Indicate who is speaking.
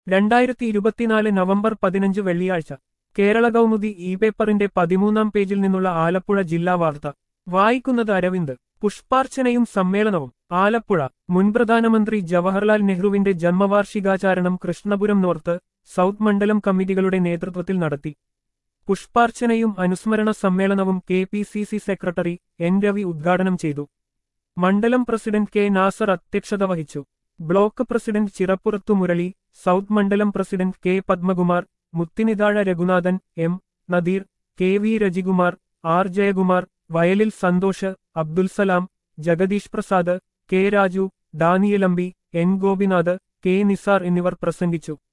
Speaker 1: രണ്ടായിരത്തി ഇരുപത്തിനാല് നവംബർ പതിനഞ്ച് വെള്ളിയാഴ്ച കേരള കൗമുദി ഇ പേപ്പറിന്റെ പതിമൂന്നാം പേജിൽ നിന്നുള്ള ആലപ്പുഴ ജില്ലാ വാർത്ത വായിക്കുന്നത് അരവിന്ദ് പുഷ്പാർച്ചനയും സമ്മേളനവും ആലപ്പുഴ മുൻ പ്രധാനമന്ത്രി ജവഹർലാൽ നെഹ്റുവിന്റെ ജന്മവാർഷികാചാരണം കൃഷ്ണപുരം നോർത്ത് സൗത്ത് മണ്ഡലം കമ്മിറ്റികളുടെ നേതൃത്വത്തിൽ നടത്തി പുഷ്പാർച്ചനയും അനുസ്മരണ സമ്മേളനവും K P C C secretary N Ravi ഉദ്ഘാടനം ചെയ്തു മണ്ഡലം പ്രസിഡന്റ് കെ നാസർ അധ്യക്ഷത വഹിച്ചു block president Chirappurathu Murali south മണ്ഡലം president K Padmakumar Muthinithazha Raghunathan M Nadeer K V Rajikumar R Jayakumar Vayalil Santhosh Abdul Salam Jagadish Prasad K Raju ഡാനിയലമ്പി എൻ ഗോപിനാഥ് കെ നിസാർ എന്നിവർ പ്രസംഗിച്ചു